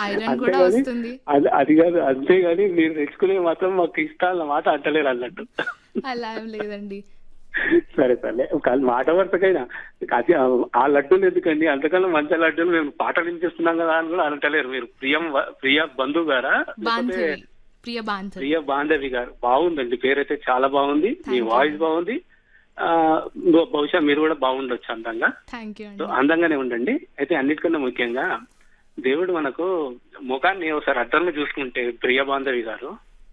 Iron కూడా అంతేగాని వస్తుంది అది అది కాదు అంతేగాని మీరు తెచ్చుకునే మాత్రం మాకు ఇష్టాల మాట అంటలేరు అన్నట్టు అలా ఏం లేదండి సరే సరే ఒక మాట వరుసకైనా అది ఆ లడ్డూలు ఎందుకండి అంతకన్నా మంచి లడ్డూలు మేము పాటలు వినిపిస్తున్నాం కదా అని కూడా అనటలేరు మీరు ప్రియం వ- ప్రియ బంధు గారా లేకపోతే బాంధవి ప్రియ బాంధవి ప్రియ బాంధవి గారు బాగుందండి పేరైతే చాలా బాగుంది మీ Thank you. వాయిస్ బాగుంది ఆ, బహు- బహుశా మీరు కూడా బాగుండొచ్చు అందంగా థ్యాంక్ యూ సో అండి అందంగానే ఉండండి అయితే అన్నిటికన్నా ముఖ్యంగా దేవుడు మనకు ముఖాన్ని ఒకసారి అద్దంలో చూసుకుంటే ప్రియ బాంధవి గారు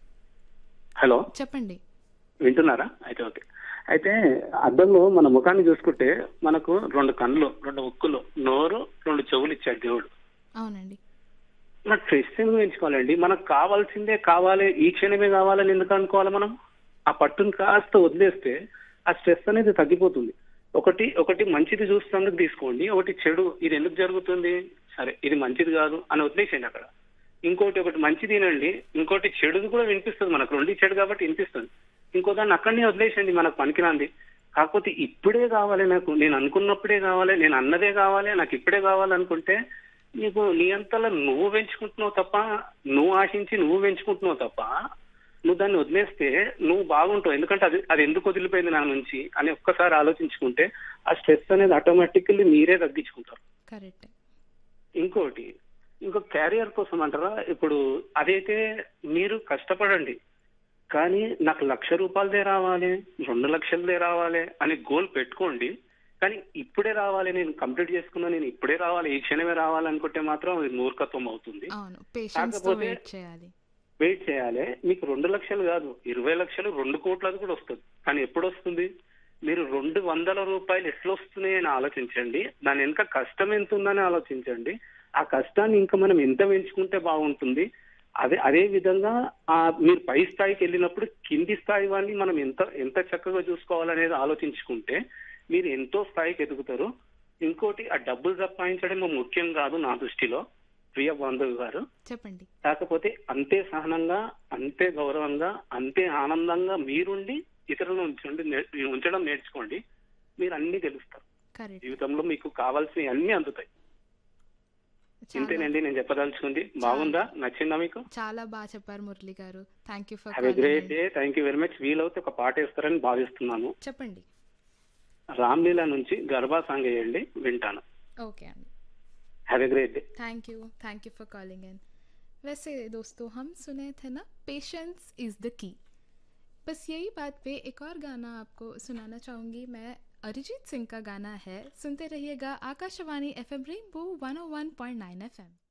హలో చెప్పండి వింటున్నారా అయితే ఓకే అయితే అద్దంలో మన ముఖాన్ని చూసుకుంటే మనకు రెండు కళ్ళు రెండు ఉక్కులు నోరు రెండు చెవులు ఇచ్చాడు దేవుడు అవునండి మనకు స్ట్రెస్ ఎందుకు పెంచుకోవాలండి మనకు కావాల్సిందే కావాలి ఈ క్షణమే కావాలని ఎందుకు అనుకోవాలి మనం ఆ పట్టును కాస్త వదిలేస్తే ఆ స్ట్రెస్ అనేది తగ్గిపోతుంది ఒకటి ఒకటి మంచిది చూస్తున్నందుకు తీసుకోండి ఒకటి చెడు ఇది ఎందుకు జరుగుతుంది సరే ఇది మంచిది కాదు అని వదిలేసేయండి అక్కడ ఇంకోటి ఒకటి మంచిది తినండి ఇంకోటి చెడుది కూడా వినిపిస్తుంది మనకు రెండు చెడు కాబట్టి వినిపిస్తుంది ఇంకో దాన్ని అక్కడనే వదిలేసేయండి మనకు పనికిరాంది కాకపోతే ఇప్పుడే కావాలి నాకు నేను అనుకున్నప్పుడే కావాలి నేను అన్నదే కావాలి నాకు ఇప్పుడే కావాలనుకుంటే నీకు నీ అంతలో నువ్వు పెంచుకుంటున్నావు తప్ప నువ్వు ఆశించి నువ్వు పెంచుకుంటున్నావు తప్ప నువ్వు దాన్ని వదిలేస్తే నువ్వు బాగుంటావు ఎందుకంటే అది అది ఎందుకు వదిలిపోయింది నా నుంచి అని ఒక్కసారి ఆలోచించుకుంటే ఆ స్ట్రెస్ అనేది ఆటోమేటికల్లీ మీరే తగ్గించుకుంటారు కరెక్ట్ ఇంకోటి ఇంకో క్యారియర్ కోసం అంటారా ఇప్పుడు అదైతే మీరు కష్టపడండి కానీ నాకు లక్ష రూపాయలదే రావాలి రెండు లక్షలదే రావాలి అని గోల్ పెట్టుకోండి కానీ ఇప్పుడే రావాలి నేను కంప్లీట్ చేసుకున్నా నేను ఇప్పుడే రావాలి ఈ క్షణమే రావాలనుకుంటే మాత్రం అది మూర్ఖత్వం అవుతుంది అవును పేషెన్స్ తో కాకపోతే- వెయిట్ చేయాలి వెయిట్ చేయాలి మీకు రెండు లక్షలు కాదు ఇరవై లక్షలు రెండు కోట్లది కూడా వస్తుంది కానీ ఎప్పుడు వస్తుంది మీరు రెండు వందల రూపాయలు ఎట్లా వస్తున్నాయి అని ఆలోచించండి దాని వెనుక కష్టం ఎంత ఉందని ఆలోచించండి ఆ కష్టాన్ని ఇంకా మనం ఎంత పెంచుకుంటే బాగుంటుంది అదే అదే విధంగా ఆ మీరు పై స్థాయికి వెళ్ళినప్పుడు కింది స్థాయి వాడిని మనం ఎంత ఎంత చక్కగా చూసుకోవాలనేది ఆలోచించుకుంటే మీరు ఎంతో స్థాయికి ఎదుగుతారు ఇంకోటి ఆ డబ్బులు సంపాదించడం ముఖ్యం కాదు నా దృష్టిలో ప్రియ బాంధవ్ గారు చెప్పండి కాకపోతే అంతే సహనంగా అంతే గౌరవంగా అంతే ఆనందంగా మీరుండి ఇతరులను ఉంచండి నే- ఉంచడం నేర్చుకోండి మీరు అన్ని తెలుస్తారు కరెక్ట్ జీవితంలో మీకు కావాల్సినవి అన్ని అందుతాయి చాలా ఇంతేనండి నేను చెప్పదలుచుకుంది బాగుందా నచ్చిందా మీకు చాలా బాగా చెప్పారు Murali garu thank you for have a great day thank you very much వీలవుతే ఒక పాట వేస్తారని భావిస్తున్నాను చెప్పండి రామ్లీలా నుంచి గర్భా సాంగ్ వేయండి వింటాను ఓకే అండి have a great day thank you thank you for calling in वैसे दोस्तों हम सुने थे ना पेशेंस इज़ द की बस यही बात पे एक और गाना आपको सुनाना चाहूँगी मैं अरिजीत सिंह का गाना है सुनते रहिएगा Akashvani F M rainbow one O one point nine F M